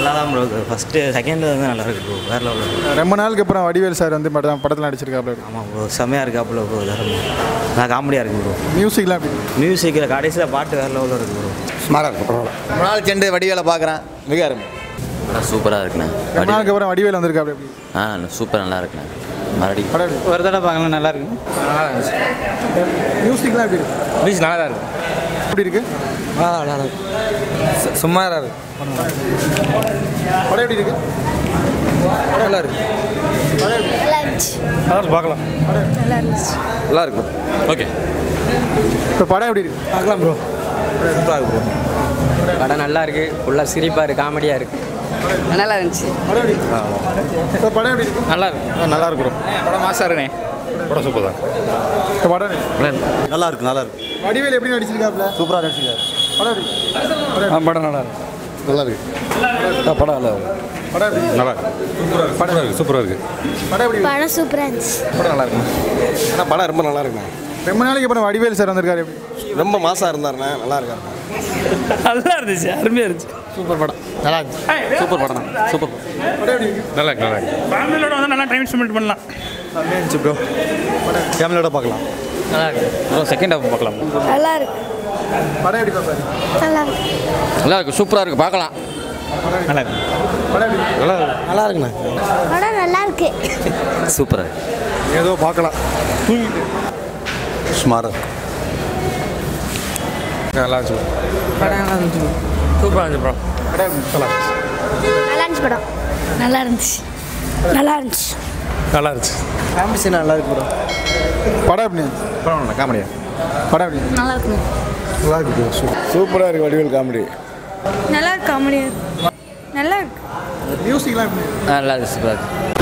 நல்லா தான் ப்ரோ இருக்குது ஃபஸ்ட்டு செகண்ட் வந்து நல்லா இருக்கு ப்ரோ வேறு லெவலில் இருக்கு ரொம்ப நாளுக்கு அப்புறம் வடிவேல் சார் வந்து படம் படத்தில் நடிச்சிருக்காப்ல ஆமாம் ப்ரோ செம்மையாக இருக்கு அப்போ ப்ரோ தரம் நல்லா காமெடியாக இருக்கு ப்ரோ மியூசிக்லாம் எப்படி மியூசிக்கில் கடைசியில் பாட்டு வேறு லெவலில் இருக்கு ப்ரோ சுமாராக இருக்கும் ரொம்ப நாள் சென்று வடிவேலை பார்க்குறேன் மிக அருமை சூப்பராக இருக்குண்ணே ரொம்ப நாளுக்கு அப்புறம் வடிவேல் வந்திருக்காப்ல எப்படி ஆ சூப்பர் நல்லா இருக்குண்ணே மறுபடியும் படம் எப்படி ஒரு தடவை பார்க்கலாம் நல்லா இருக்கு மியூசிக்லாம் எப்படி இருக்கு பீச் நல்லா தான் இருக்கும் எப்படி இருக்கு ஆ நல்லா இருக்கு சுமாராக இருக்கு படம் எப்படி இருக்கு நல்லா இருக்கு நல்லா இருந்துச்சு பார்க்கலாம் நல்லா இருந்துச்சு நல்லா இருக்கும் ஓகே இப்போ படம் எப்படி இருக்கு பார்க்கலாம் ப்ரோ சூப்பராக இருக்கு ப்ரோ படம் நல்லா இருக்கு ஃபுல்லாக சிரிப்பாக இருக்கு காமெடியாக இருக்கு நல்லா இருந்துச்சு படம் எப்படி இருக்கு இப்போ படம் எப்படி இருக்கு நல்லா இருக்கு நல்லா இருக்கு ப்ரோ படம் மாசா இருக்குண்ணே படம் சூப்பர் தான் இப்போ படம் எப்படி? நல்லா இருக்கு நல்லா இருக்கு வடிவேல் எப்படி நடிச்சிருக்காப்ல சூப்பராக நடிச்சிருக்காரு படம் எப்படி படம் நல்லா இருக்கு நல்லா இருக்கு படம் நல்லா இருக்கு படம் எப்படி நல்லா இருக்கு சூப்பராக இருக்கு சூப்பராக இருக்கு படம் எப்படி இருக்கு? படம் சூப்பராக இருந்துச்சு படம் நல்லா இருக்கு ஆனால் படம் ரொம்ப நல்லா இருக்குண்ணே ரொம்ப நாளைக்கு அப்புறம் வடிவேல் சார் வந்திருக்காரு எப்படி ரொம்ப மாசாக இருந்தாருண்ணே நல்லா இருக்காரு நல்லா இருந்துச்சு அருமையாக இருந்துச்சு சூப்பர் படம் நல்லா இருந்துச்சு சூப்பர் படம் சூப்பர் படம் எப்படி இருக்கு நல்லா இருக்கு நல்லா இருக்கு ஃபேமிலியோட வந்து நல்லா டைம் ஸ்பெண்ட் பண்ணலாம் செம்மையாக இருந்துச்சு ப்ரோ ஃபேமிலியோட பார்க்கலாம் நல்லா இருக்கு ப்ரோ செகண்ட் ஹாஃப் பார்க்கலாம் நல்லா இருக்கு படம் எப்படி பார்ப்பாரு நல்லா இருக்கு நல்லா இருக்கு சூப்பராக இருக்கு பார்க்கலாம் நல்லா இருக்கு படம் எப்படி இருக்கு? நல்லா இருக்கு நல்லா இருக்குண்ணே படம் நல்லா இருக்கு சூப்பராக இருக்கு ஏதோ பார்க்கலாம் சுமாராக இருக்கு நல்லா இருந்துச்சு படம் நல்லா இருந்துச்சு சூப்பராக இருந்துச்சு ப்ரோ படம் எப்படி இருக்கு? நல்லா இருந்துச்சு படம் நல்லா இருந்துச்சு நல்லா இருந்துச்சு நல்லா இருந்துச்சு ஃபேமிலி சீன் நல்லா இருக்கு ப்ரோ படம் எப்படி இருந்துச்சு? படம் நல்லா காமெடியா படம் எப்படி இருக்கு? நல்லா இருக்கு நல்லா இருக்கு ப்ரோ சூப்பராக இருக்கு வடிவேல் காமெடி நல்லா இருக்கு காமெடியாக நல்லா இருக்கு மியூசிக்லாம் எப்படி இருக்கு? நல்லா இருக்கு சூப்பராக இருக்கு